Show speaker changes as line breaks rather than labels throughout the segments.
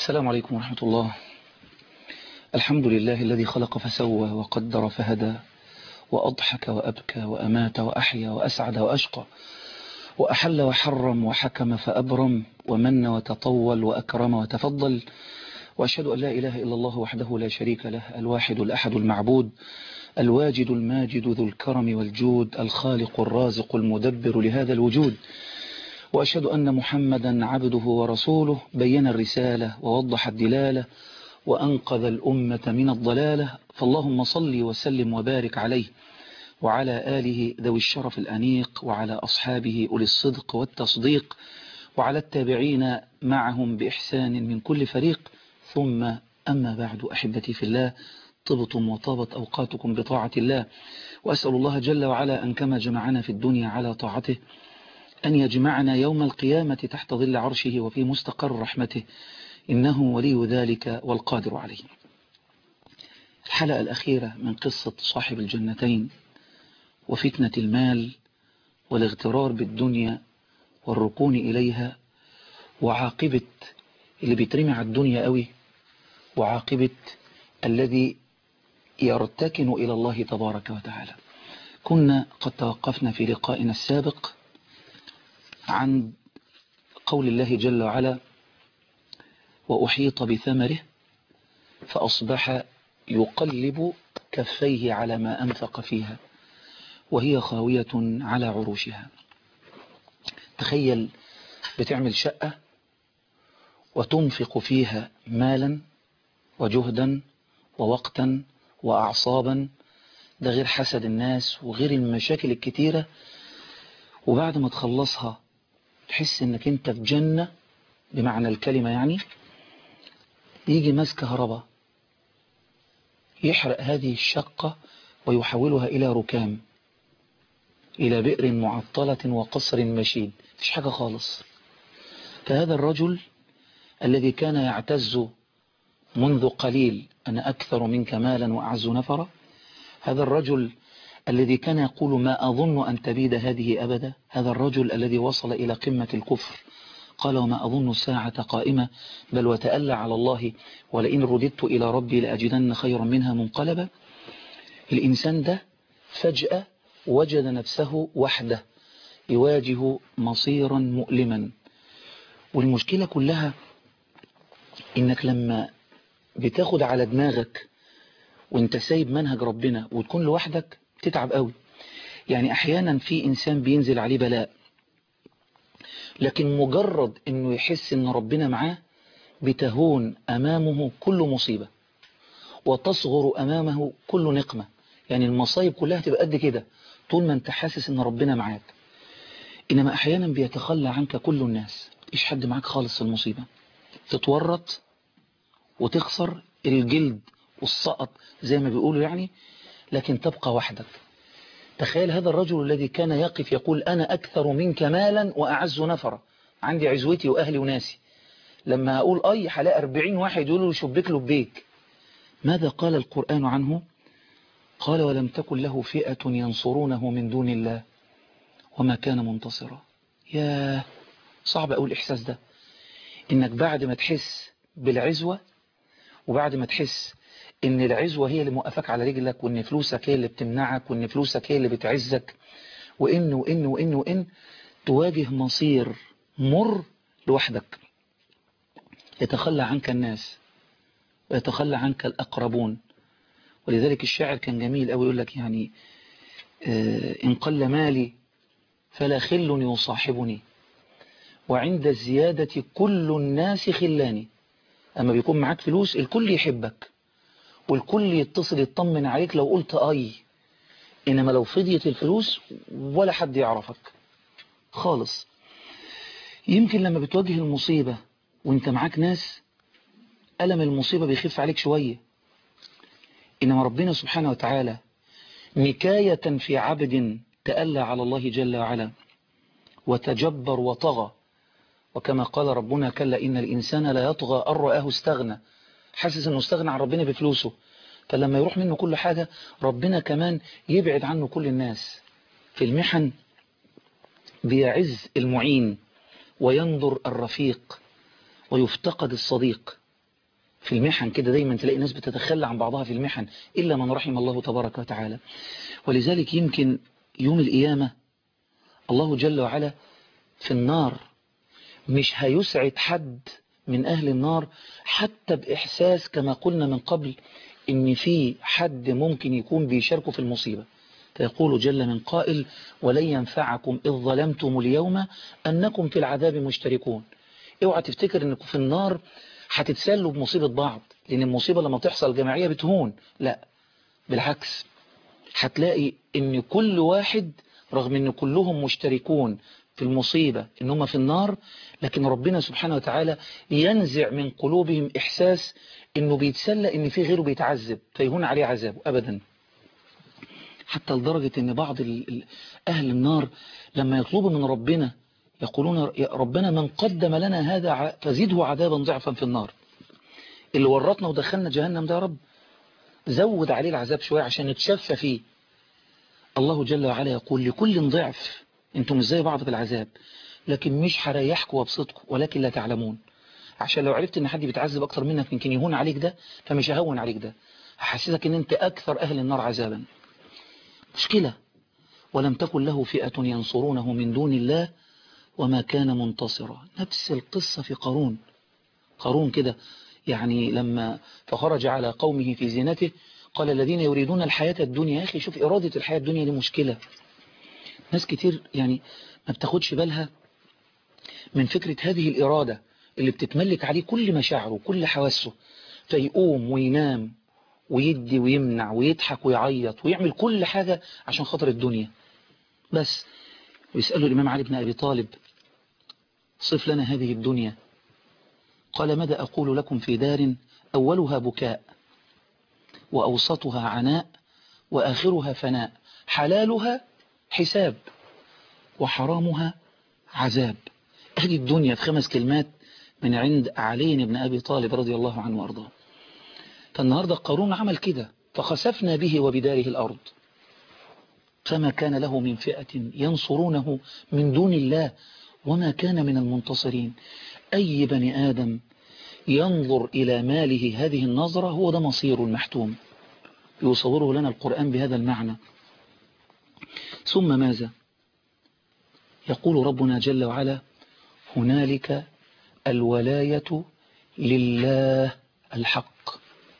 السلام عليكم ورحمة الله الحمد لله الذي خلق فسوى وقدر فهدى وأضحك وأبكى وأمات وأحيا وأسعد وأشقى وأحل وحرم وحكم فأبرم ومن وتطول وأكرم وتفضل وأشهد أن لا إله إلا الله وحده لا شريك له الواحد الأحد المعبود الواجد الماجد ذو الكرم والجود الخالق الرازق المدبر لهذا الوجود وأشهد أن محمدا عبده ورسوله بين الرسالة ووضح الدلالة وأنقذ الأمة من الضلالة فاللهم صل وسلم وبارك عليه وعلى آله ذوي الشرف الأنيق وعلى أصحابه أولي الصدق والتصديق وعلى التابعين معهم بإحسان من كل فريق ثم أما بعد أحبتي في الله طبتم وطابت أوقاتكم بطاعة الله وأسأل الله جل وعلا أن كما جمعنا في الدنيا على طاعته أن يجمعنا يوم القيامة تحت ظل عرشه وفي مستقر رحمته إنه ولي ذلك والقادر عليه الحلقة الأخيرة من قصة صاحب الجنتين وفتنة المال والاغترار بالدنيا والركون إليها وعاقبة اللي بيترمي على الدنيا قوي وعاقبة الذي يرتكن إلى الله تبارك وتعالى كنا قد توقفنا في لقائنا السابق عن قول الله جل وعلا وأحيط بثمره فأصبح يقلب كفيه على ما أنفق فيها وهي خاوية على عروشها تخيل بتعمل شقة وتنفق فيها مالا وجهدا ووقتا وأعصابا ده غير حسد الناس وغير المشاكل الكتيرة وبعد ما تخلصها تحس انك انت في جنة بمعنى الكلمة يعني يجي ماس كهرباء يحرق هذه الشقة ويحولها إلى ركام إلى بئر معطلة وقصر مشيد مفيش حاجة خالص فهذا الرجل الذي كان يعتز منذ قليل أنا أكثر منك مالا وأعز نفرا هذا الرجل الذي كان يقول ما أظن أن تبيد هذه أبدا هذا الرجل الذي وصل إلى قمة الكفر قال وما أظن الساعة قائمة بل وتألى على الله ولئن رددت إلى ربي لأجدن خيرا منها منقلبا الإنسان ده فجأة وجد نفسه وحده يواجه مصيرا مؤلما والمشكلة كلها إنك لما بتاخد على دماغك وانت سايب منهج ربنا وتكون لوحدك تتعب قوي يعني احيانا في انسان بينزل عليه بلاء لكن مجرد انه يحس ان ربنا معاه بتهون امامه كل مصيبة وتصغر امامه كل نقمة يعني المصايب كلها تبقى قد كده طول ما انت حاسس ان ربنا معاك انما احيانا بيتخلى عنك كل الناس ايش حد معاك خالص في المصيبة تتورط وتخسر الجلد والسقط زي ما بيقولوا يعني لكن تبقى وحدك تخيل هذا الرجل الذي كان يقف يقول أنا أكثر منك مالا وأعز نفرا عندي عزوتي وأهلي وناسي لما أقول أي حلاقي أربعين واحد يقولوا شبك لبيك ماذا قال القرآن عنه قال ولم تكن له فئة ينصرونه من دون الله وما كان منتصرا يا صعب أقول الإحساس ده إنك بعد ما تحس بالعزوة وبعد ما تحس ان العزوة هي اللي موقفك على رجلك وان فلوسك هي اللي بتمنعك وان فلوسك هي اللي بتعزك وان وان وان وان تواجه مصير مر لوحدك يتخلى عنك الناس ويتخلى عنك الأقربون ولذلك الشاعر كان جميل أوي يقول لك يعني إن قل مالي فلا خل يصاحبني وعند الزيادة كل الناس خلاني أما بيكون معاك فلوس الكل يحبك والكل يتصل يطمن عليك لو قلت أي إنما لو فضيت الفلوس ولا حد يعرفك خالص يمكن لما بتواجه المصيبة وانت معاك ناس ألم المصيبة بيخف عليك شوية إنما ربنا سبحانه وتعالى نكاية في عبد تألى على الله جل وعلا وتجبر وطغى وكما قال ربنا كلا إن الإنسان لا يطغى أن رآه استغنى حاسس أنه استغنى عن ربنا بفلوسه فلما يروح منه كل حاجة ربنا كمان يبعد عنه كل الناس في المحن بيعز المعين وينظر الرفيق ويفتقد الصديق في المحن كده دايما تلاقي ناس بتتخلى عن بعضها في المحن إلا من رحم الله تبارك وتعالى ولذلك يمكن يوم القيامة الله جل وعلا في النار مش هيسعد حد من أهل النار حتى بإحساس كما قلنا من قبل إن في حد ممكن يكون بيشاركه في المصيبة فيقول جل من قائل ولن ينفعكم إذ ظلمتم اليوم أنكم في العذاب مشتركون اوعى تفتكر انكم في النار هتتسلوا بمصيبة بعض لأن المصيبة لما تحصل جماعية بتهون لا بالعكس هتلاقي ان كل واحد رغم ان كلهم مشتركون في المصيبة ان هم في النار لكن ربنا سبحانه وتعالى ينزع من قلوبهم احساس انه بيتسلى ان في غيره بيتعذب فيهون عليه عذابه ابدا حتى لدرجة ان بعض اهل النار لما يطلبوا من ربنا يقولون يا ربنا من قدم لنا هذا فزيده عذابا ضعفا في النار اللي ورطنا ودخلنا جهنم ده يا رب زود عليه العذاب شوية عشان نتشفى فيه الله جل وعلا يقول لكل ضعف انتم مش زي بعض في العذاب لكن مش هريحكم وابسطكم ولكن لا تعلمون عشان لو عرفت ان حد بيتعذب اكتر منك يمكن يهون عليك ده فمش ههون عليك ده هحسسك ان انت اكثر اهل النار عذابا مشكلة ولم تكن له فئة ينصرونه من دون الله وما كان منتصرا نفس القصة في قارون قارون كده يعني لما فخرج على قومه في زينته قال الذين يريدون الحياة الدنيا يا أخي شوف إرادة الحياة الدنيا دي مشكلة ناس كتير يعني ما بتاخدش بالها من فكرة هذه الإرادة اللي بتتملك عليه كل مشاعره وكل حواسه فيقوم وينام ويدي ويمنع ويضحك ويعيط ويعمل كل حاجة عشان خاطر الدنيا بس ويسأله الإمام علي بن أبي طالب صف لنا هذه الدنيا قال ماذا أقول لكم في دار أولها بكاء وأوسطها عناء وآخرها فناء حلالها حساب وحرامها عذاب هذه الدنيا في خمس كلمات من عند علي بن أبي طالب رضي الله عنه وأرضاه فالنهاردة قارون عمل كده فخسفنا به وبداره الأرض فما كان له من فئة ينصرونه من دون الله وما كان من المنتصرين أي بني آدم ينظر إلى ماله هذه النظرة هو ده مصير المحتوم يصوره لنا القرآن بهذا المعنى ثم ماذا يقول ربنا جل وعلا هنالك الولاية لله الحق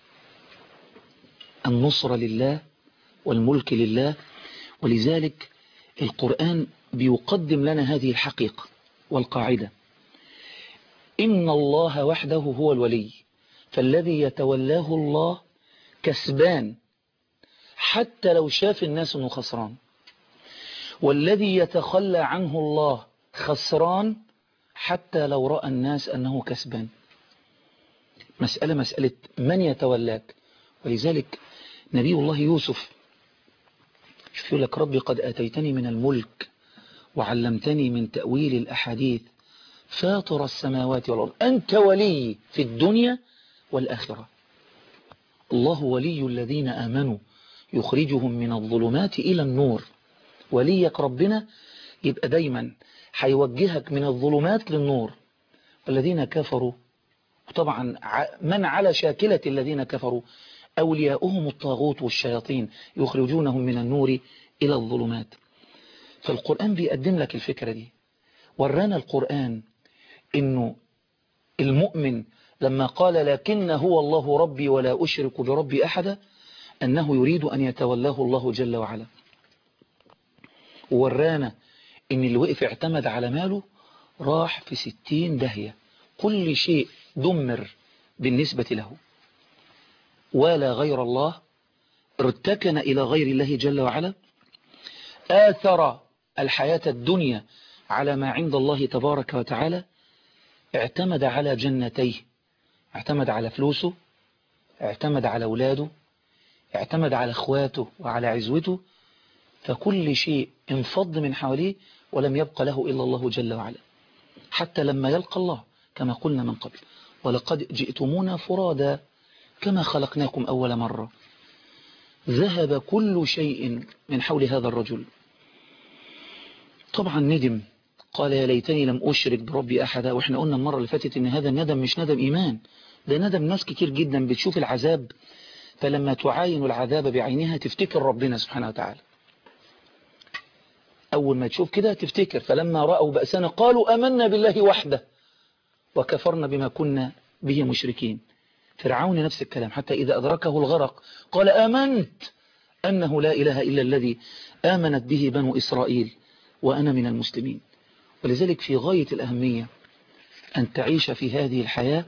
النصر لله والملك لله ولذلك القرآن بيقدم لنا هذه الحقيقة والقاعدة إن الله وحده هو الولي فالذي يتولاه الله كسبان حتى لو شاف الناس أنه خسران والذي يتخلى عنه الله خسران حتى لو رأى الناس أنه كسبان مسألة مسألة من يتولاك ولذلك نبي الله يوسف يقول لك ربي قد أتيتني من الملك وعلمتني من تأويل الأحاديث فاطر السماوات والأرض أنت ولي في الدنيا والآخرة الله ولي الذين آمنوا يخرجهم من الظلمات إلى النور وليك ربنا يبقى دايما هيوجهك من الظلمات للنور والذين كفروا طبعا من على شاكلة الذين كفروا أولياؤهم الطاغوت والشياطين يخرجونهم من النور إلى الظلمات فالقرآن بيقدم لك الفكرة دي ورانا القرآن إنه المؤمن لما قال لكن هو الله ربي ولا أشرك بربي أحدا أنه يريد أن يتولاه الله جل وعلا وورانا إن اللي وقف اعتمد على ماله راح في ستين دهية كل شيء دمر بالنسبة له ولا غير الله ارتكن إلى غير الله جل وعلا آثر الحياة الدنيا على ما عند الله تبارك وتعالى اعتمد على جنتيه اعتمد على فلوسه اعتمد على أولاده اعتمد على اخواته وعلى عزوته فكل شيء انفض من حواليه ولم يبق له إلا الله جل وعلا حتى لما يلقى الله كما قلنا من قبل ولقد جئتمونا فرادا كما خلقناكم أول مرة ذهب كل شيء من حول هذا الرجل طبعا ندم قال يا ليتني لم أشرك بربي أحدا وإحنا قلنا المرة اللي فاتت إن هذا الندم مش ندم إيمان ده ندم ناس كتير جدا بتشوف العذاب فلما تعاين العذاب بعينها تفتكر ربنا سبحانه وتعالى أول ما تشوف كده تفتكر فلما رأوا بأسنا قالوا أمنا بالله وحده وكفرنا بما كنا به مشركين فرعون نفس الكلام حتى إذا أدركه الغرق قال آمنت أنه لا إله إلا الذي آمنت به بنو إسرائيل وأنا من المسلمين ولذلك في غاية الأهمية أن تعيش في هذه الحياة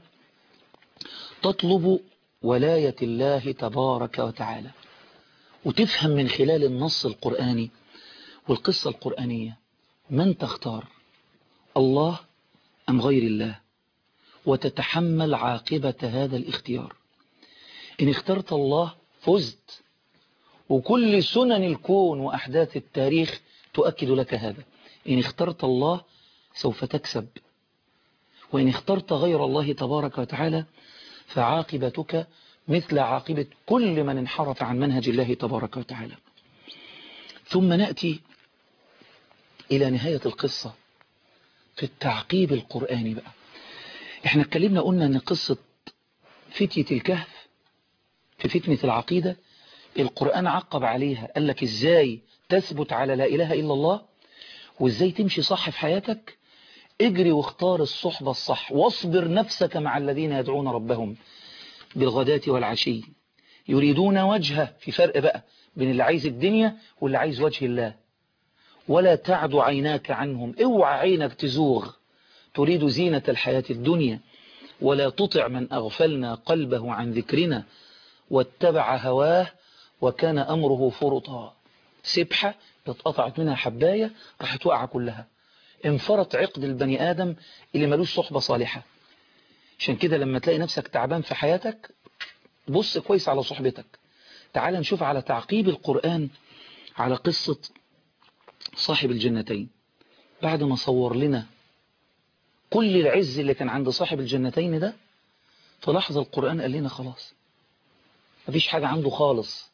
تطلب ولاية الله تبارك وتعالى وتفهم من خلال النص القرآني والقصة القرآنية من تختار الله أم غير الله وتتحمل عاقبة هذا الاختيار إن اخترت الله فزت وكل سنن الكون وأحداث التاريخ تؤكد لك هذا إن اخترت الله سوف تكسب وإن اخترت غير الله تبارك وتعالى فعاقبتك مثل عاقبة كل من انحرف عن منهج الله تبارك وتعالى ثم نأتي إلى نهاية القصة في التعقيب القرآني بقى احنا اتكلمنا قلنا ان قصة فتية الكهف في فتنة العقيدة القرآن عقب عليها قال لك ازاي تثبت على لا إله إلا الله وازاي تمشي صح في حياتك اجري واختار الصحبة الصح واصبر نفسك مع الذين يدعون ربهم بالغداة والعشي يريدون وجهه في فرق بقى بين اللي عايز الدنيا واللي عايز وجه الله ولا تعد عيناك عنهم اوعى عينك تزوغ تريد زينة الحياة الدنيا ولا تطع من أغفلنا قلبه عن ذكرنا واتبع هواه وكان أمره فرطا سبحة اتقطعت منها حباية راح توقع كلها انفرط عقد البني آدم اللي ملوش صحبة صالحة عشان كده لما تلاقي نفسك تعبان في حياتك بص كويس على صحبتك تعال نشوف على تعقيب القرآن على قصة صاحب الجنتين بعد ما صور لنا كل العز اللي كان عند صاحب الجنتين ده في لحظة القرآن قال لنا خلاص مفيش حاجة عنده خالص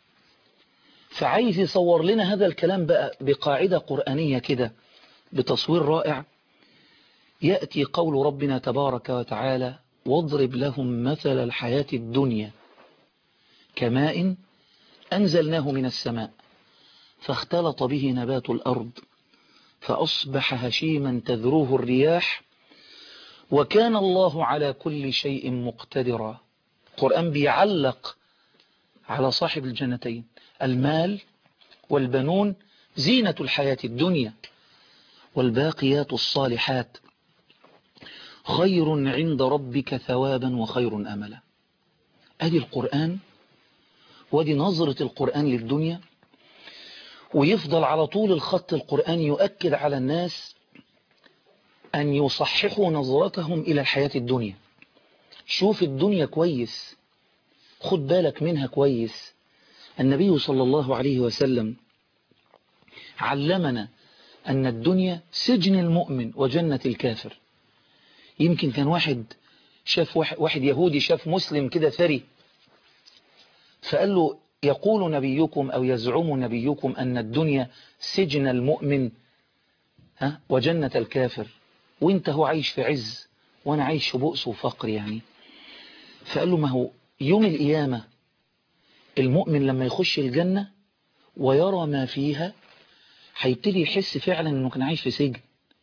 فعايز يصور لنا هذا الكلام بقى بقاعدة قرآنية كده بتصوير رائع يأتي قول ربنا تبارك وتعالى واضرب لهم مثل الحياة الدنيا كماء أنزلناه من السماء فاختلط به نبات الأرض فأصبح هشيما تذروه الرياح وكان الله على كل شيء مقتدرا القرآن بيعلق على صاحب الجنتين المال والبنون زينة الحياة الدنيا والباقيات الصالحات خير عند ربك ثوابا وخير أملا أدي القرآن ودي نظرة القرآن للدنيا ويفضل على طول الخط القرآن يؤكد على الناس أن يصححوا نظرتهم إلى الحياة الدنيا شوف الدنيا كويس خد بالك منها كويس النبي صلى الله عليه وسلم علمنا أن الدنيا سجن المؤمن وجنة الكافر يمكن كان واحد شاف واحد, واحد يهودي شاف مسلم كده ثري فقال له يقول نبيكم أو يزعم نبيكم أن الدنيا سجن المؤمن ها وجنة الكافر وانت هو عايش في عز وانا عايش في بؤس وفقر يعني فقال له ما هو يوم القيامة المؤمن لما يخش الجنة ويرى ما فيها هيبتدي يحس فعلا انه كان عايش في سجن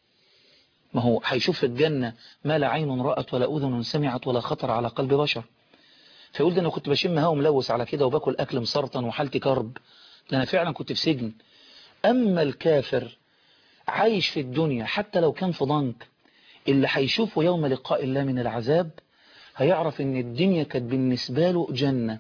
ما هو هيشوف في الجنة ما لا عين رأت ولا أذن سمعت ولا خطر على قلب بشر فيقول ده أنا كنت بشم هوا ملوث على كده وباكل أكل مسرطن وحالتي كرب ده أنا فعلا كنت في سجن أما الكافر عايش في الدنيا حتى لو كان في ضنك اللي هيشوفه يوم لقاء الله من العذاب هيعرف ان الدنيا كانت بالنسبة له جنة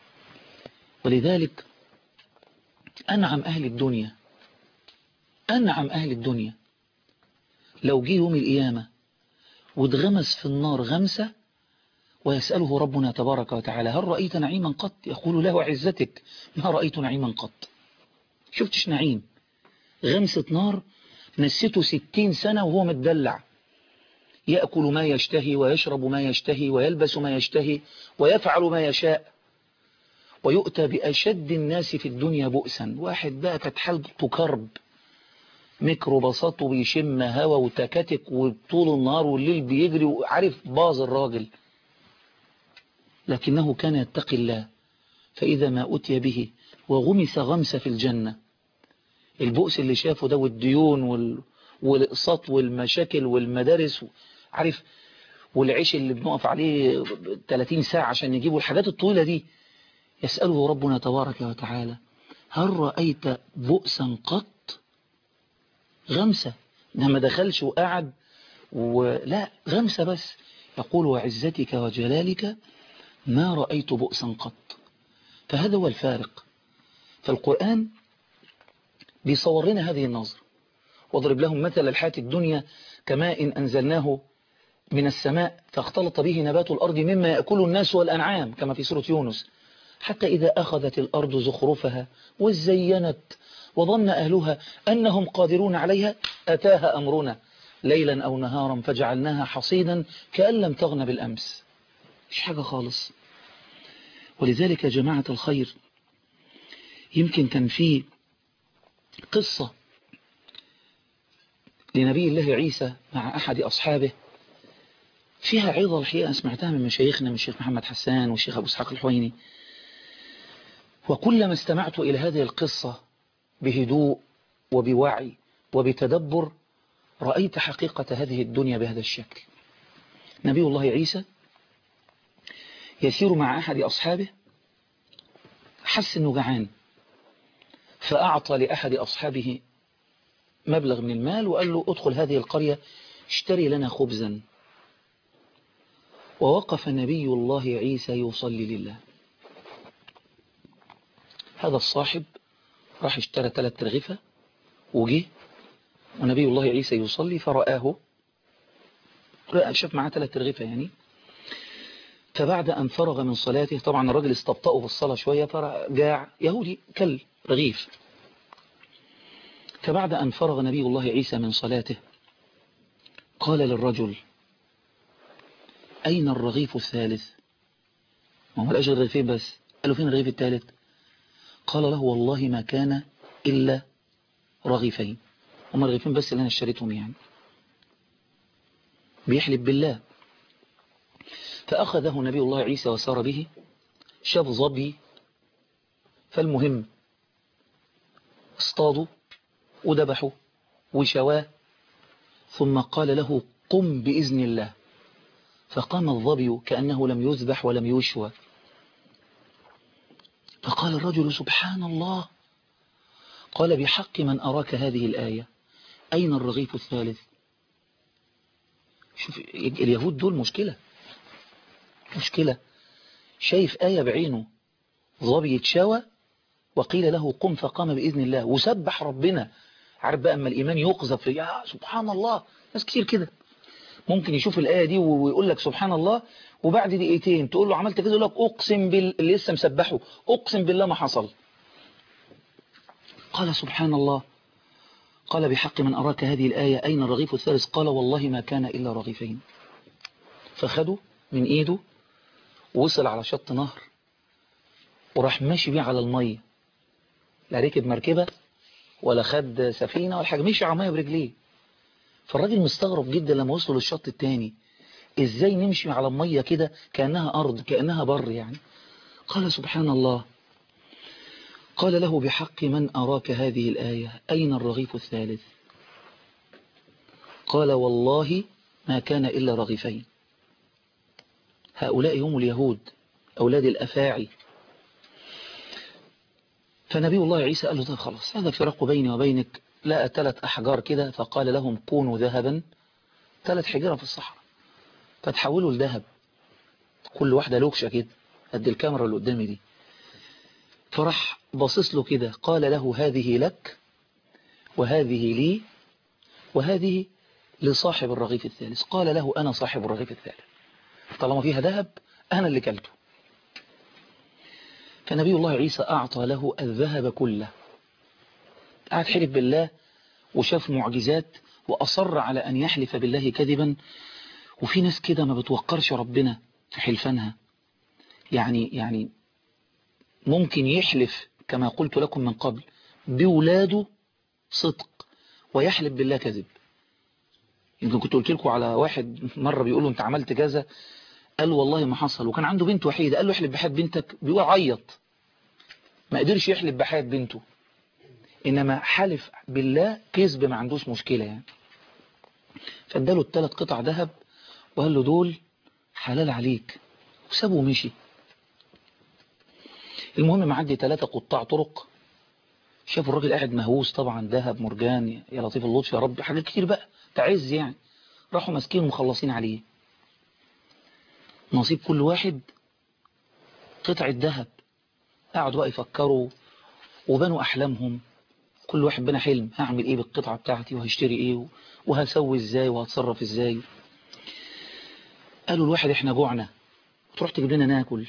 ولذلك أنعم أهل الدنيا أنعم أهل الدنيا لو جه يوم القيامة واتغمس في النار غمسة ويسأله ربنا تبارك وتعالى هل رأيت نعيما قط يقول له عزتك ما رأيت نعيما قط شفتش نعيم غمسة نار نسيته ستين سنة وهو متدلع يأكل ما يشتهي ويشرب ما يشتهي ويلبس ما يشتهي ويفعل ما يشاء ويؤتى بأشد الناس في الدنيا بؤسا واحد بقى كانت حالته كرب ميكروباصات وبيشم هوا وتكاتك وطول النهار والليل بيجري وعارف باظ الراجل لكنه كان يتقي الله فإذا ما أتي به وغمس غمس في الجنة البؤس اللي شافه ده والديون وال... والإقساط والمشاكل والمدارس عارف والعيش اللي بنقف عليه 30 ساعة عشان نجيبه الحاجات الطويلة دي يسأله ربنا تبارك وتعالى هل رأيت بؤسا قط غمسة ده ما دخلش وقعد ولا غمسة بس يقول وعزتك وجلالك ما رأيت بؤسا قط فهذا هو الفارق فالقرآن بيصور لنا هذه النظرة واضرب لهم مثل الحياة الدنيا كماء إن أنزلناه من السماء فاختلط به نبات الأرض مما يأكل الناس والأنعام كما في سورة يونس حتى إذا أخذت الأرض زخرفها وزينت وظن أهلها أنهم قادرون عليها أتاها أمرنا ليلا أو نهارا فجعلناها حصيدا كأن لم تغن بالأمس مش حاجة خالص ولذلك يا جماعة الخير يمكن كان في قصة لنبي الله عيسى مع أحد أصحابه فيها عظة الحقيقة سمعتها من مشايخنا من الشيخ محمد حسان والشيخ أبو اسحاق الحويني وكلما استمعت إلى هذه القصة بهدوء وبوعي وبتدبر رأيت حقيقة هذه الدنيا بهذا الشكل نبي الله عيسى يسير مع أحد أصحابه حس أنه جعان فأعطى لأحد أصحابه مبلغ من المال وقال له ادخل هذه القرية اشتري لنا خبزا ووقف نبي الله عيسى يصلي لله هذا الصاحب راح اشترى ثلاث ترغفة وجه ونبي الله عيسى يصلي فرآه رأى شاف معاه ثلاث ترغفة يعني فبعد أن فرغ من صلاته طبعا الراجل استبطأه في الصلاة شوية فرجاع يهودي كل رغيف فبعد أن فرغ نبي الله عيسى من صلاته قال للرجل أين الرغيف الثالث ما هو الأجل الرغيفين بس قال له فين الرغيف الثالث قال له والله ما كان إلا رغيفين هما الرغيفين بس اللي أنا اشتريتهم يعني بيحلب بالله فأخذه نبي الله عيسى وسار به شاف ظبي فالمهم اصطادوا وذبحوا وشواه ثم قال له قم بإذن الله فقام الظبي كأنه لم يذبح ولم يشوى فقال الرجل سبحان الله قال بحق من أراك هذه الآية أين الرغيف الثالث شوف اليهود دول مشكلة مشكلة شايف آية بعينه ظبي يتشاوى وقيل له قم فقام بإذن الله وسبح ربنا عارف بقى أما الإيمان يقذف يا سبحان الله ناس كتير كده ممكن يشوف الآية دي ويقول لك سبحان الله وبعد دقيقتين تقول له عملت كده يقول لك أقسم بالله اللي لسه مسبحه أقسم بالله ما حصل قال سبحان الله قال بحق من أراك هذه الآية أين الرغيف الثالث قال والله ما كان إلا رغيفين فخده من إيده ووصل على شط نهر وراح ماشي بيه على المية لا ركب مركبة ولا خد سفينة ولا حاجة مشي على المية برجليه فالراجل مستغرب جدا لما وصلوا للشط التاني ازاي نمشي على المية كده كأنها أرض كأنها بر يعني قال سبحان الله قال له بحق من أراك هذه الآية أين الرغيف الثالث قال والله ما كان إلا رغيفين هؤلاء هم اليهود أولاد الأفاعي فنبي الله عيسى قال له طيب خلاص هذا فراق بيني وبينك لقى ثلاث أحجار كده فقال لهم كونوا ذهبا ثلاث حجرة في الصحراء فتحولوا لذهب كل واحدة لوكشة كده قد الكاميرا اللي قدامي دي فراح باصص له كده قال له هذه لك وهذه لي وهذه لصاحب الرغيف الثالث قال له أنا صاحب الرغيف الثالث طالما فيها ذهب أنا اللي كلته فنبي الله عيسى أعطى له الذهب كله قعد حلف بالله وشاف معجزات وأصر على أن يحلف بالله كذبا وفي ناس كده ما بتوقرش ربنا في حلفانها يعني يعني ممكن يحلف كما قلت لكم من قبل بولاده صدق ويحلف بالله كذب يمكن كنت قلت لكم على واحد مرة بيقول له انت عملت كذا قال له والله ما حصل وكان عنده بنت وحيدة قال له احلب بحياة بنتك بيقول عيط ما قدرش يحلب بحياة بنته إنما حلف بالله كذب ما عندوش مشكلة يعني فاداله الثلاث قطع ذهب وقال له دول حلال عليك وسابه ومشي المهم معدي ثلاثة قطاع طرق شافوا الراجل قاعد مهووس طبعا ذهب مرجان يا لطيف اللطف يا رب حاجات كتير بقى تعز يعني راحوا ماسكين ومخلصين عليه نصيب كل واحد قطعة ذهب قعدوا بقى يفكروا وبنوا أحلامهم كل واحد بنى حلم هعمل ايه بالقطعة بتاعتي وهشتري ايه وهسوي ازاي وهتصرف ازاي قالوا الواحد احنا جوعنا تروح تجيب لنا ناكل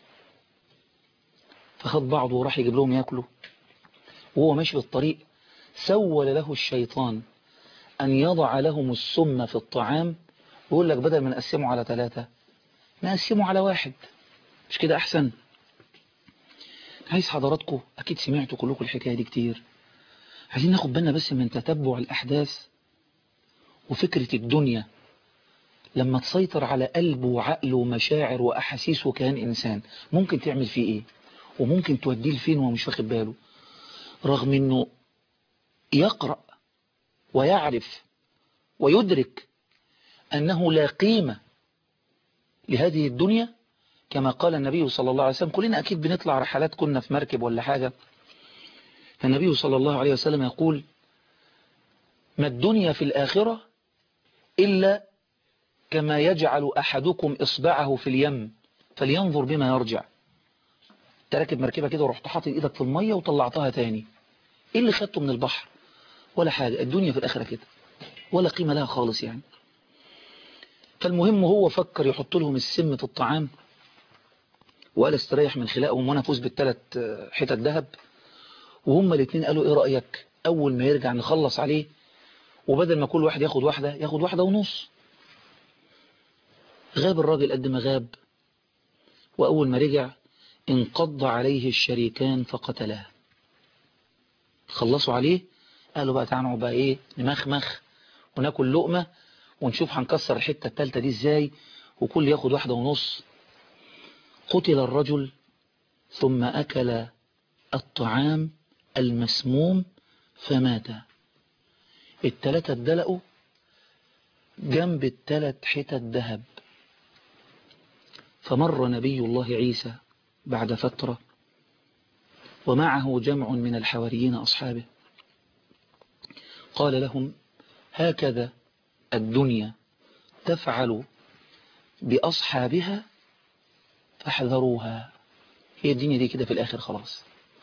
فخد بعضه وراح يجيب لهم ياكلوا وهو ماشي بالطريق سول له الشيطان أن يضع لهم السم في الطعام ويقول لك بدل ما نقسمه على ثلاثة نقسمه على واحد مش كده أحسن عايز حضراتكم أكيد سمعتوا كلكم الحكاية دي كتير عايزين ناخد بالنا بس من تتبع الأحداث وفكرة الدنيا لما تسيطر على قلبه وعقله ومشاعر وأحاسيس وكيان إنسان ممكن تعمل فيه إيه وممكن توديه لفين وهو مش واخد باله رغم أنه يقرأ ويعرف ويدرك أنه لا قيمة لهذه الدنيا كما قال النبي صلى الله عليه وسلم كلنا أكيد بنطلع رحلات كنا في مركب ولا حاجة فالنبي صلى الله عليه وسلم يقول ما الدنيا في الآخرة إلا كما يجعل أحدكم إصبعه في اليم فلينظر بما يرجع تركب مركبة كده ورحت حاطط إيدك في المية وطلعتها تاني إيه اللي خدته من البحر ولا حاجة الدنيا في الآخرة كده ولا قيمة لها خالص يعني فالمهم هو فكر يحط لهم السم في الطعام وقال استريح من خلقهم وانا فوز بالثلاث حتت ذهب وهم الاثنين قالوا ايه رأيك اول ما يرجع نخلص عليه وبدل ما كل واحد ياخد واحدة ياخد واحدة ونص غاب الراجل قد ما غاب واول ما رجع انقض عليه الشريكان فقتلاه خلصوا عليه قالوا بقى تعالوا بقى ايه نمخمخ وناكل لقمة ونشوف هنكسر الحتة التالتة دي ازاي وكل ياخد واحدة ونص قتل الرجل ثم أكل الطعام المسموم فمات التلاتة اتدلقوا جنب التلات حتت ذهب فمر نبي الله عيسى بعد فترة ومعه جمع من الحواريين أصحابه قال لهم هكذا الدنيا تفعل بأصحابها فاحذروها هي الدنيا دي كده في الآخر خلاص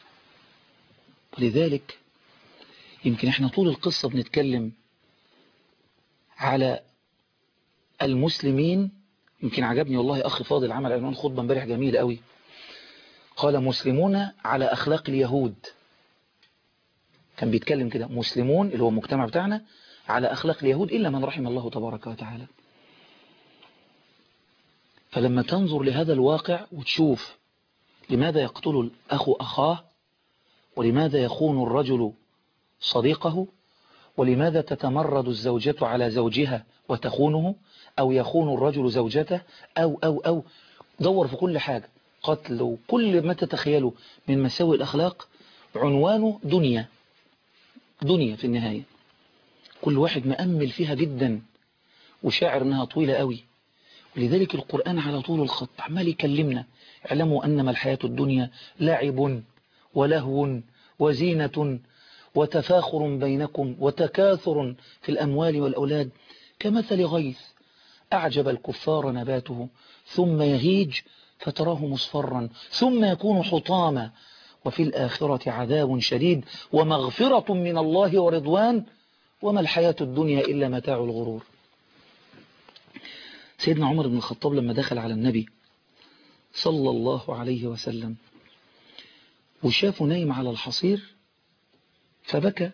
ولذلك يمكن احنا طول القصة بنتكلم على المسلمين يمكن عجبني والله أخي فاضل عمل عنوان خطبة امبارح جميل قوي قال مسلمون على أخلاق اليهود كان بيتكلم كده مسلمون اللي هو المجتمع بتاعنا على أخلاق اليهود إلا من رحم الله تبارك وتعالى فلما تنظر لهذا الواقع وتشوف لماذا يقتل الأخ أخاه ولماذا يخون الرجل صديقه ولماذا تتمرد الزوجة على زوجها وتخونه أو يخون الرجل زوجته أو أو أو دور في كل حاجة قتل وكل ما تتخيله من مساوئ الأخلاق عنوانه دنيا دنيا في النهاية كل واحد مأمل فيها جدا وشاعر انها طويلة قوي ولذلك القرآن على طول الخط عمال يكلمنا اعلموا أنما الحياة الدنيا لعب ولهو وزينة وتفاخر بينكم وتكاثر في الأموال والأولاد كمثل غيث أعجب الكفار نباته ثم يهيج فتراه مصفرا ثم يكون حطاما وفي الآخرة عذاب شديد ومغفرة من الله ورضوان وما الحياة الدنيا إلا متاع الغرور سيدنا عمر بن الخطاب لما دخل على النبي صلى الله عليه وسلم وشافه نايم على الحصير فبكى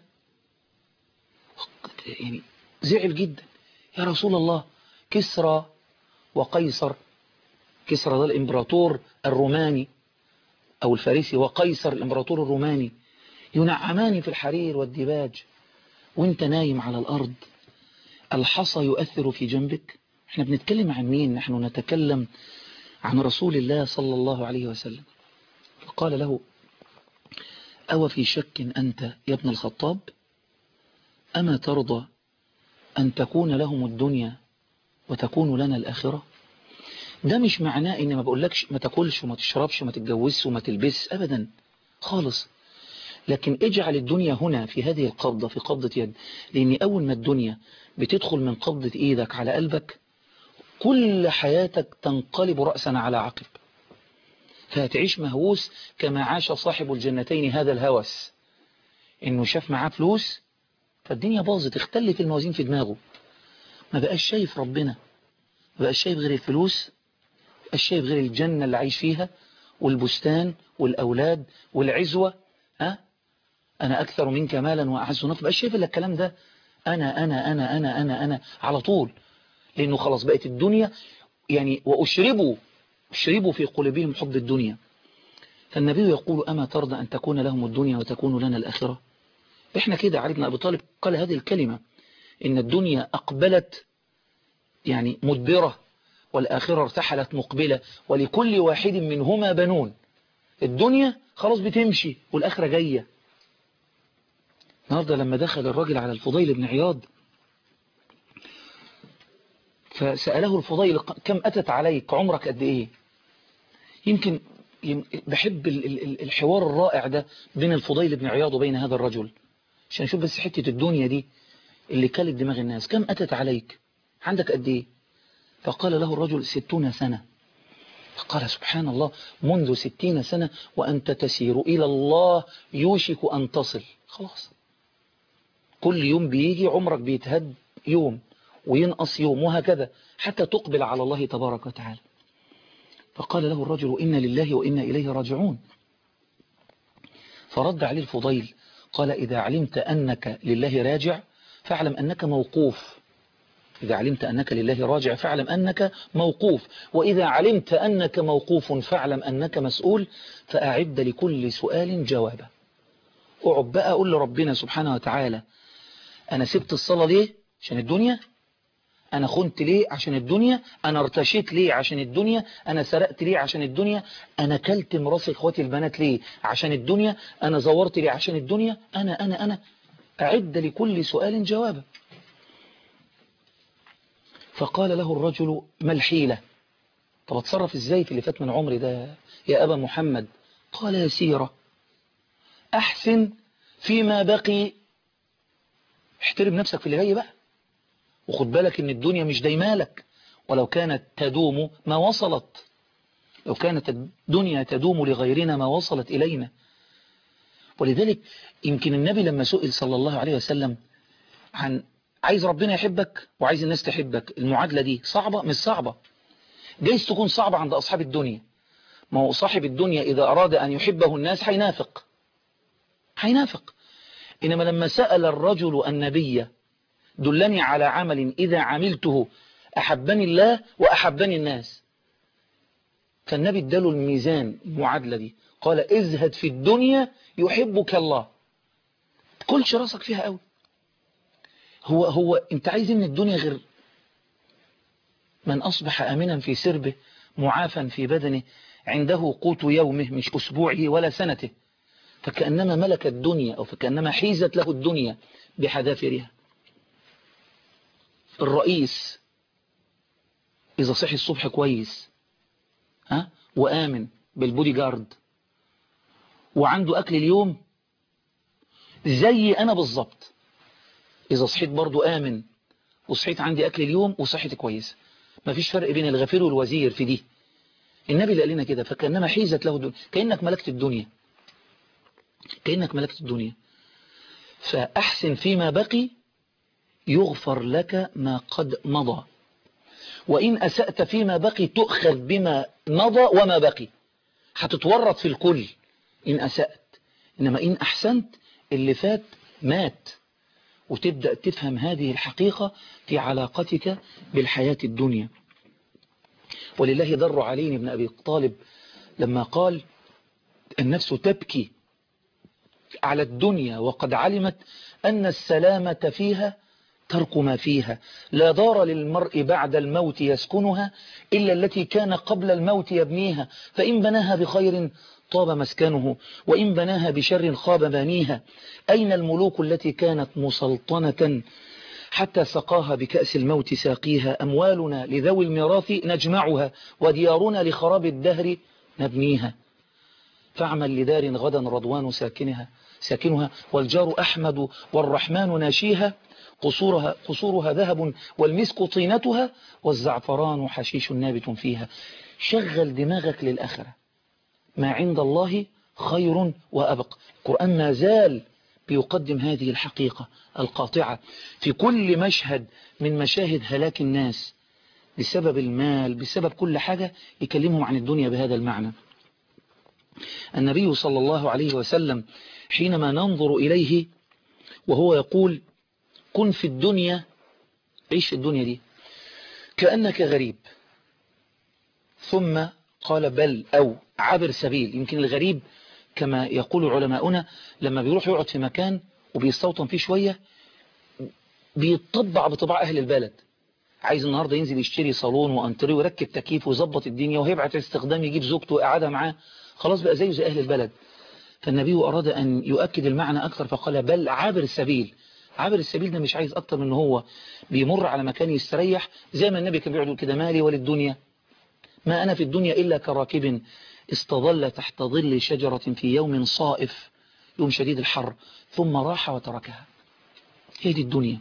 يعني زعل جدا يا رسول الله كسرى وقيصر كسرى ده الامبراطور الروماني أو الفارسي وقيصر الامبراطور الروماني ينعمان في الحرير والديباج وانت نايم على الأرض الحصى يؤثر في جنبك احنا بنتكلم عن مين نحن نتكلم عن رسول الله صلى الله عليه وسلم فقال له أو في شك أنت يا ابن الخطاب أما ترضى أن تكون لهم الدنيا وتكون لنا الآخرة ده مش معناه ان ما بقولكش ما تاكلش وما تشربش وما تتجوزش وما تلبس ابدا خالص لكن اجعل الدنيا هنا في هذه القبضة في قبضة يد لان اول ما الدنيا بتدخل من قبضة ايدك على قلبك كل حياتك تنقلب رأسا على عقب فهتعيش مهووس كما عاش صاحب الجنتين هذا الهوس انه شاف معاه فلوس فالدنيا باظت اختلت الموازين في دماغه ما بقاش شايف ربنا ما بقاش شايف غير الفلوس بقاش شايف غير الجنة اللي عايش فيها والبستان والأولاد والعزوة ها أنا أكثر منك مالا وأعز نفر بقاش شايف إلا الكلام ده أنا أنا أنا أنا أنا أنا على طول لأنه خلاص بقت الدنيا يعني وأشربوا اشربوا في قلوبهم حب الدنيا فالنبي يقول أما ترضى أن تكون لهم الدنيا وتكون لنا الآخرة إحنا كده علي بن أبي طالب قال هذه الكلمة إن الدنيا أقبلت يعني مدبرة والآخرة ارتحلت مقبلة ولكل واحد منهما بنون الدنيا خلاص بتمشي والآخرة جاية النهاردة لما دخل الراجل على الفضيل بن عياض فسأله الفضيل كم أتت عليك عمرك قد إيه يمكن بحب الحوار الرائع ده بين الفضيل بن عياض وبين هذا الرجل عشان نشوف بس حتة الدنيا دي اللي كلت دماغ الناس كم أتت عليك عندك قد إيه فقال له الرجل ستون سنة فقال سبحان الله منذ ستين سنة وأنت تسير إلى الله يوشك أن تصل خلاص كل يوم بيجي عمرك بيتهد يوم وينقص يوم وهكذا حتى تقبل على الله تبارك وتعالى فقال له الرجل إن لله وإنا إليه راجعون فرد عليه الفضيل قال إذا علمت أنك لله راجع فاعلم أنك موقوف إذا علمت أنك لله راجع فاعلم أنك موقوف وإذا علمت أنك موقوف فاعلم أنك مسؤول فأعد لكل سؤال جوابا أعب بقى أقول لربنا سبحانه وتعالى أنا سبت الصلاة ليه عشان الدنيا أنا خنت ليه عشان الدنيا أنا ارتشيت ليه عشان الدنيا أنا سرقت ليه عشان الدنيا أنا كلت مراس إخواتي البنات ليه عشان الدنيا أنا زورت ليه عشان الدنيا أنا أنا أنا أعد لكل سؤال جوابا فقال له الرجل ما الحيلة طب اتصرف ازاي في اللي فات من عمري ده يا أبا محمد قال يسيرة أحسن فيما بقي احترم نفسك في اللي جاي بقى وخد بالك ان الدنيا مش دايمالك ولو كانت تدوم ما وصلت لو كانت الدنيا تدوم لغيرنا ما وصلت إلينا ولذلك يمكن النبي لما سئل صلى الله عليه وسلم عن عايز ربنا يحبك وعايز الناس تحبك المعادلة دي صعبة مش صعبة جايز تكون صعبة عند أصحاب الدنيا ما هو صاحب الدنيا إذا أراد أن يحبه الناس حينافق حينافق إنما لما سأل الرجل النبي دلني على عمل إذا عملته أحبني الله وأحبني الناس فالنبي اداله الميزان المعادلة دي قال ازهد في الدنيا يحبك الله كلش راسك فيها قوي هو هو انت عايز من الدنيا غير من أصبح آمنا في سربه معافا في بدنه عنده قوت يومه مش أسبوعه ولا سنته فكأنما ملك الدنيا أو فكأنما حيزت له الدنيا بحذافرها الرئيس إذا صحي الصبح كويس ها وآمن بالبودي جارد وعنده أكل اليوم زي أنا بالظبط إذا صحيت برضو آمن وصحيت عندي أكل اليوم وصحتي كويسة مفيش فرق بين الغفير والوزير في دي النبي اللي قال لنا كده فكأنما حيزت له الدنيا كأنك ملكت الدنيا كأنك ملكت الدنيا فأحسن فيما بقي يغفر لك ما قد مضى وإن أسأت فيما بقي تؤخذ بما مضى وما بقي هتتورط في الكل إن أسأت إنما إن أحسنت اللي فات مات وتبدأ تفهم هذه الحقيقة في علاقتك بالحياة الدنيا ولله در علي بن أبي طالب لما قال النفس تبكي على الدنيا وقد علمت أن السلامة فيها ترك ما فيها لا دار للمرء بعد الموت يسكنها إلا التي كان قبل الموت يبنيها فإن بناها بخير طاب مسكنه وإن بناها بشر خاب بانيها أين الملوك التي كانت مسلطنة حتى سقاها بكأس الموت ساقيها أموالنا لذوي الميراث نجمعها وديارنا لخراب الدهر نبنيها فاعمل لدار غدا رضوان ساكنها ساكنها والجار أحمد والرحمن ناشيها قصورها, قصورها ذهب والمسك طينتها والزعفران حشيش نابت فيها شغل دماغك للآخرة ما عند الله خير وأبق القرآن ما زال بيقدم هذه الحقيقة القاطعة في كل مشهد من مشاهد هلاك الناس بسبب المال بسبب كل حاجة يكلمهم عن الدنيا بهذا المعنى النبي صلى الله عليه وسلم حينما ننظر إليه وهو يقول كن في الدنيا عيش في الدنيا دي كأنك غريب ثم قال بل أو عبر سبيل يمكن الغريب كما يقول علماؤنا لما بيروح يقعد في مكان وبيستوطن فيه شوية بيطبع بطباع أهل البلد عايز النهاردة ينزل يشتري صالون وأنتري ويركب تكييف ويظبط الدنيا وهيبعت استخدام يجيب زوجته وقعدها معاه خلاص بقى زيه زي أهل البلد فالنبي أراد أن يؤكد المعنى أكثر فقال بل عابر السبيل عابر السبيل ده مش عايز أكتر من هو بيمر على مكان يستريح زي ما النبي كان بيقعد كده مالي وللدنيا ما أنا في الدنيا إلا كراكب استظل تحت ظل شجرة في يوم صائف يوم شديد الحر ثم راح وتركها هي دي الدنيا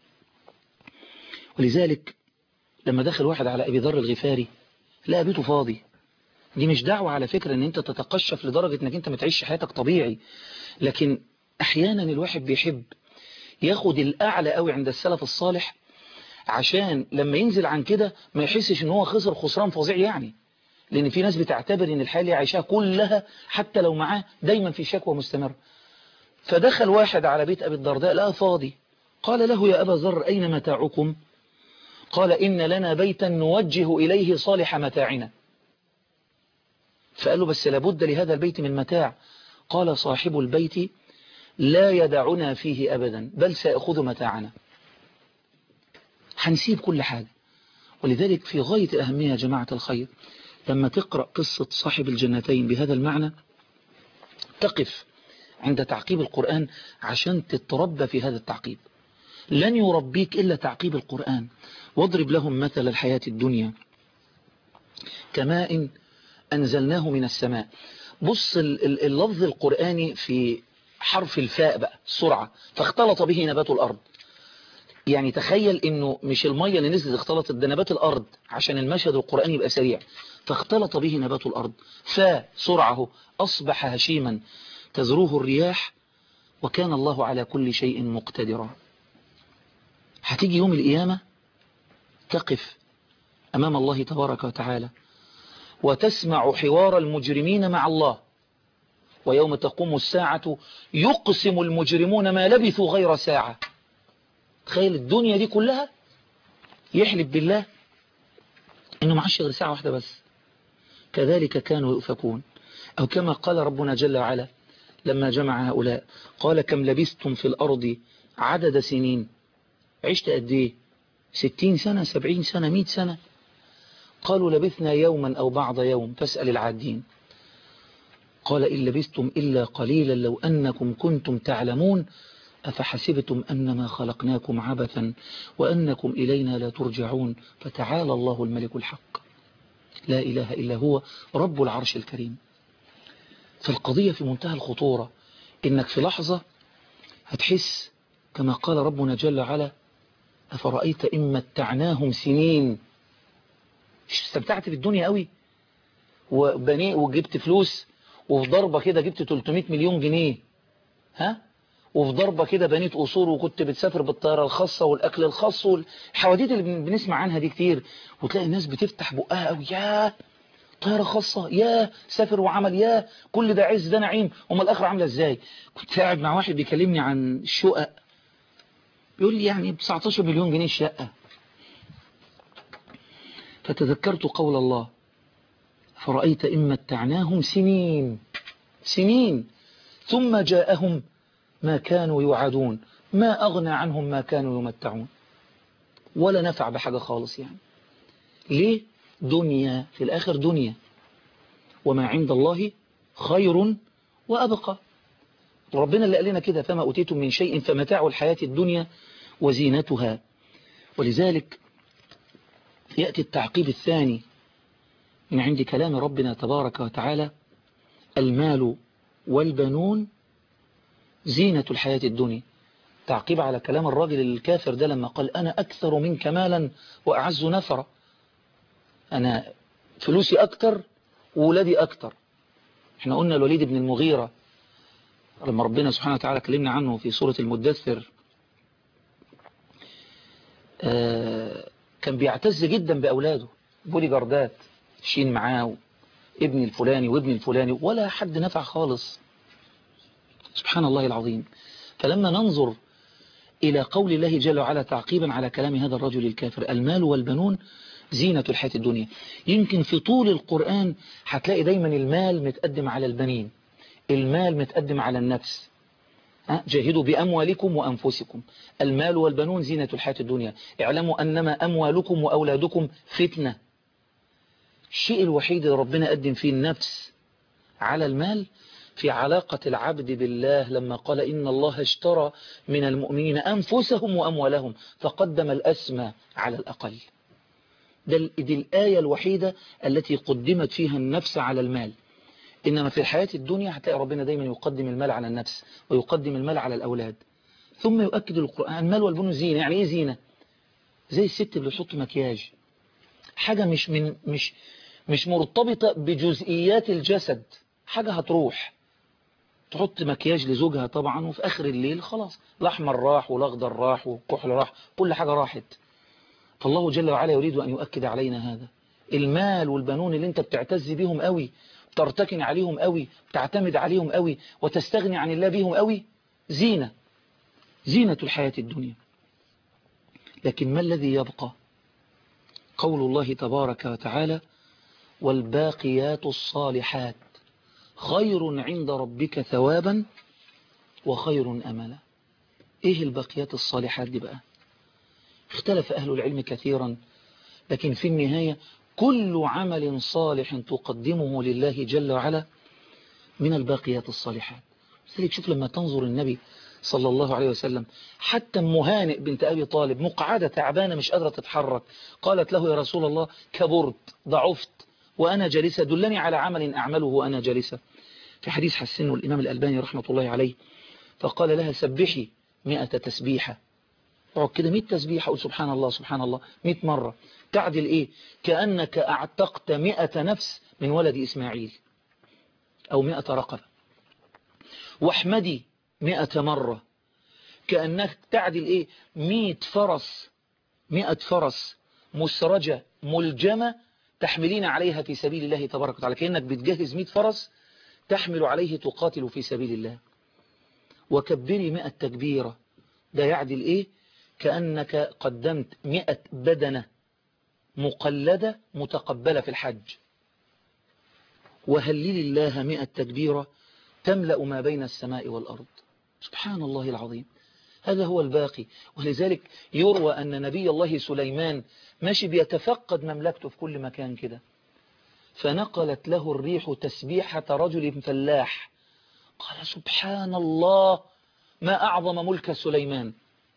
ولذلك لما دخل واحد على أبي ذر الغفاري لا بيته فاضي دي مش دعوة على فكرة ان انت تتقشف لدرجة انك انت ما تعيش حياتك طبيعي لكن احيانا الواحد بيحب ياخد الاعلى قوي عند السلف الصالح عشان لما ينزل عن كده ما يحسش ان هو خسر خسران فظيع يعني لان في ناس بتعتبر ان الحياة اللي عايشاها كلها حتى لو معاه دايما في شكوى مستمر فدخل واحد على بيت ابي الدرداء لا فاضي قال له يا ابا ذر اين متاعكم قال ان لنا بيتا نوجه اليه صالح متاعنا فقال له بس لابد لهذا البيت من متاع قال صاحب البيت لا يدعنا فيه أبدا بل سيأخذ متاعنا هنسيب كل حاجة ولذلك في غاية الأهمية يا جماعة الخير لما تقرأ قصة صاحب الجنتين بهذا المعنى تقف عند تعقيب القرآن عشان تتربى في هذا التعقيب لن يربيك إلا تعقيب القرآن واضرب لهم مثل الحياة الدنيا كماء أنزلناه من السماء بص اللفظ القرآني في حرف الفاء بقى سرعة فاختلط به نبات الأرض يعني تخيل انه مش المية اللي نزلت اختلطت ده نبات الأرض عشان المشهد القرآني يبقى سريع فاختلط به نبات الأرض فاء سرعه أصبح هشيما تزروه الرياح وكان الله على كل شيء مقتدرا هتيجي يوم القيامة تقف أمام الله تبارك وتعالى وتسمع حوار المجرمين مع الله ويوم تقوم الساعة يقسم المجرمون ما لبثوا غير ساعة تخيل الدنيا دي كلها يحلف بالله انه معاش غير ساعة واحدة بس كذلك كانوا يؤفكون أو كما قال ربنا جل وعلا لما جمع هؤلاء قال كم لبثتم في الأرض عدد سنين عشت قد ايه ستين سنة سبعين سنة مئة سنة قالوا لبثنا يوما أو بعض يوم فاسأل العادين قال إن لبثتم إلا قليلا لو أنكم كنتم تعلمون أفحسبتم أنما خلقناكم عبثا وأنكم إلينا لا ترجعون فتعالى الله الملك الحق لا إله إلا هو رب العرش الكريم فالقضية في منتهى الخطورة إنك في لحظة هتحس كما قال ربنا جل وعلا أفرأيت إن متعناهم سنين استمتعت بالدنيا قوي وبني وجبت فلوس وفي ضربة كده جبت 300 مليون جنيه ها وفي ضربة كده بنيت قصور وكنت بتسافر بالطيارة الخاصة والأكل الخاص والحواديت اللي بنسمع عنها دي كتير وتلاقي الناس بتفتح بقها قوي يا طيارة خاصة يا سافر وعمل يا كل ده عز ده نعيم وما الآخر عاملة ازاي كنت قاعد مع واحد بيكلمني عن الشقق بيقول لي يعني ب 19 مليون جنيه الشقة فتذكرت قول الله فرأيت إن متعناهم سنين سنين ثم جاءهم ما كانوا يوعدون ما أغنى عنهم ما كانوا يمتعون ولا نفع بحاجة خالص يعني ليه دنيا في الآخر دنيا وما عند الله خير وأبقى ربنا اللي قال لنا كده فما أوتيتم من شيء فمتاع الحياة الدنيا وزينتها ولذلك يأتي التعقيب الثاني من عند كلام ربنا تبارك وتعالى المال والبنون زينة الحياة الدنيا تعقيب على كلام الراجل الكافر ده لما قال أنا أكثر منك مالا وأعز نفرا أنا فلوسي أكتر وولادي أكتر احنا قلنا الوليد بن المغيرة لما ربنا سبحانه وتعالى كلمنا عنه في سورة المدثر كان بيعتز جدا بأولاده بولي جاردات شين معاه ابن الفلاني وابن الفلاني ولا حد نفع خالص سبحان الله العظيم فلما ننظر إلى قول الله جل وعلا تعقيبا على كلام هذا الرجل الكافر المال والبنون زينة الحياة الدنيا يمكن في طول القرآن هتلاقي دايما المال متقدم على البنين المال متقدم على النفس جاهدوا بأموالكم وأنفسكم المال والبنون زينة الحياة الدنيا اعلموا أنما أموالكم وأولادكم فتنة الشيء الوحيد اللي ربنا قدم فيه النفس على المال في علاقة العبد بالله لما قال إن الله اشترى من المؤمنين أنفسهم وأموالهم فقدم الأسمى على الأقل دي الآية الوحيدة التي قدمت فيها النفس على المال إنما في الحياة الدنيا هتلاقي ربنا دايما يقدم المال على النفس ويقدم المال على الأولاد ثم يؤكد القرآن المال والبنون زينة يعني إيه زينة زي الست اللي بتحط مكياج حاجة مش من مش مش مرتبطة بجزئيات الجسد حاجة هتروح تحط مكياج لزوجها طبعا وفي آخر الليل خلاص الأحمر راح والأخضر راح والكحل راح كل حاجة راحت فالله جل وعلا يريد أن يؤكد علينا هذا المال والبنون اللي انت بتعتز بيهم قوي ترتكن عليهم قوي تعتمد عليهم قوي وتستغني عن الله بيهم قوي زينة زينة الحياة الدنيا لكن ما الذي يبقى قول الله تبارك وتعالى والباقيات الصالحات خير عند ربك ثوابا وخير أملا ايه الباقيات الصالحات دي بقى اختلف أهل العلم كثيرا لكن في النهاية كل عمل صالح تقدمه لله جل وعلا من الباقيات الصالحات لذلك شوف لما تنظر النبي صلى الله عليه وسلم حتى مهانئ بنت أبي طالب مقعدة تعبانة مش قادرة تتحرك قالت له يا رسول الله كبرت ضعفت وأنا جالسة دلني على عمل أعمله وأنا جالسة في حديث حسنه الإمام الألباني رحمة الله عليه فقال لها سبحي مئة تسبيحة اقعد كده 100 تسبيحة أقول سبحان الله سبحان الله 100 مرة تعدل إيه كأنك أعتقت 100 نفس من ولد إسماعيل أو 100 رقبة واحمدي 100 مرة كأنك تعدل إيه 100 فرس 100 فرس مسرجة ملجمة تحملين عليها في سبيل الله تبارك وتعالى كأنك بتجهز 100 فرس تحمل عليه تقاتل في سبيل الله وكبري 100 تكبيرة ده يعدل إيه كأنك قدمت مئة بدنة مقلدة متقبلة في الحج وهلل الله مئة تكبيرة تملأ ما بين السماء والأرض سبحان الله العظيم هذا هو الباقي ولذلك يروى أن نبي الله سليمان ماشي بيتفقد مملكته في كل مكان كده فنقلت له الريح تسبيحة رجل فلاح قال سبحان الله ما أعظم ملك سليمان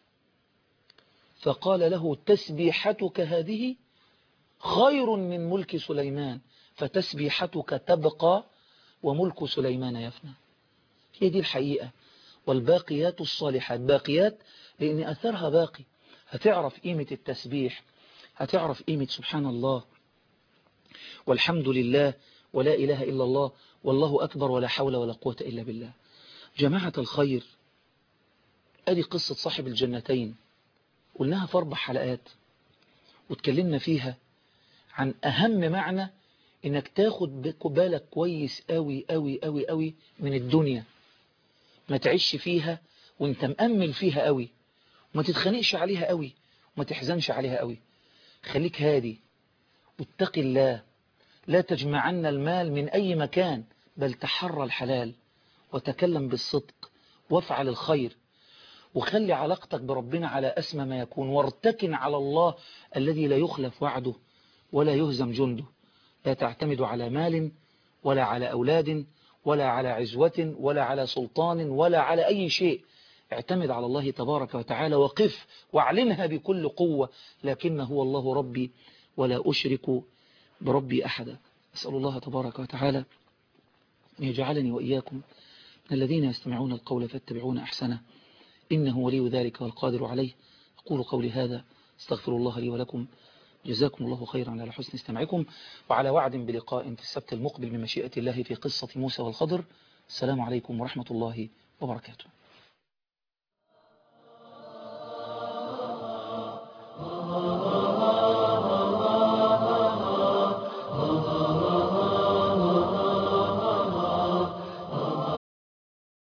فقال له تسبيحتك هذه خير من ملك سليمان فتسبيحتك تبقى وملك سليمان يفنى هي دي الحقيقة والباقيات الصالحات باقيات لأن أثرها باقي هتعرف قيمة التسبيح هتعرف قيمة سبحان الله والحمد لله ولا إله إلا الله والله أكبر ولا حول ولا قوة إلا بالله جماعة الخير أدي قصة صاحب الجنتين قلناها في أربع حلقات واتكلمنا فيها عن أهم معنى إنك تاخد بالك كويس قوي قوي قوي قوي من الدنيا ما تعيش فيها وانت مأمل فيها قوي وما تتخنقش عليها قوي وما تحزنش عليها قوي خليك هادي واتق الله لا تجمعن المال من أي مكان بل تحرى الحلال وتكلم بالصدق وافعل الخير وخلي علاقتك بربنا على أسمى ما يكون وارتكن على الله الذي لا يخلف وعده ولا يهزم جنده لا تعتمد على مال ولا على أولاد ولا على عزوة ولا على سلطان ولا على أي شيء اعتمد على الله تبارك وتعالى وقف واعلنها بكل قوة لكن هو الله ربي ولا أشرك بربي أحدا أسأل الله تبارك وتعالى أن يجعلني وإياكم من الذين يستمعون القول فاتبعون أحسنه إنه ولي ذلك والقادر عليه أقول قولي هذا استغفر الله لي ولكم جزاكم الله خيرا على حسن استماعكم وعلى وعد بلقاء في السبت المقبل من مشيئة الله في قصة موسى والخضر السلام عليكم ورحمة الله وبركاته